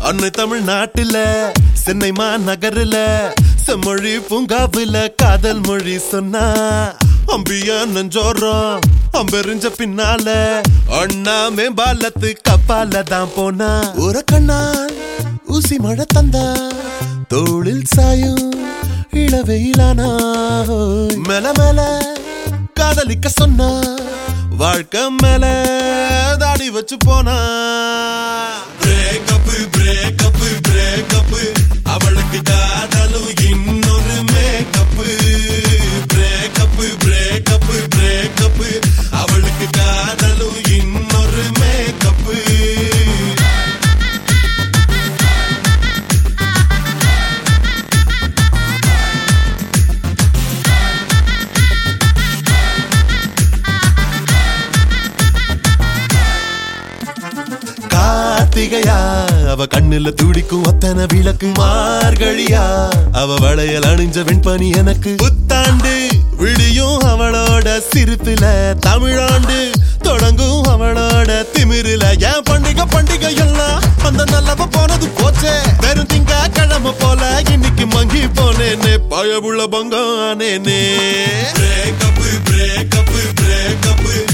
அன்னை தமிழ்நாட்டுல சென்னை மாநகருல செம்மொழி பூங்காவுல காதல் மொழி சொன்னா அம்பிய நெஞ்சோரம் அம்பெறிஞ்ச பின்னால அண்ணா மேம்பாலத்து கப்பால தான் போனா ஒரு கண்ணால் ஊசி மழை தந்தா தோளில் சாயும் இளவெயிலானா மேல மேல காதலிக்க சொன்னா வாழ்க்கை மேல தாடி வச்சு போனா பிரேக்கப் பிரேக்கப் பிரேக்கப் அவளுக்கு காதலும் இன்னொரு மேக்கப் பிரேக்கப் பிரேக்கப் பிரேக்கப் அவளுக்கு காதலும் இன்னொரு மேக்கப் கார்த்திகையா அவ கண்ணுல துடிக்கும் அத்தனை விளக்கு மார்கழியா அவ வளையல் அணிஞ்ச வெண்பனி எனக்கு புத்தாண்டு விடியும் அவளோட சிரிப்புல தமிழாண்டு தொடங்கும் அவளோட திமிருல ஏன் பண்டிகை பண்டிகை எல்லாம் அந்த நல்லவ போனது போச்சே வெறும் திங்க கிழமை போல இன்னைக்கு மங்கி போனேனே பயவுள்ள பங்கம் ஆனேனே பிரேக்கப் பிரேக்கப் பிரேக்கப்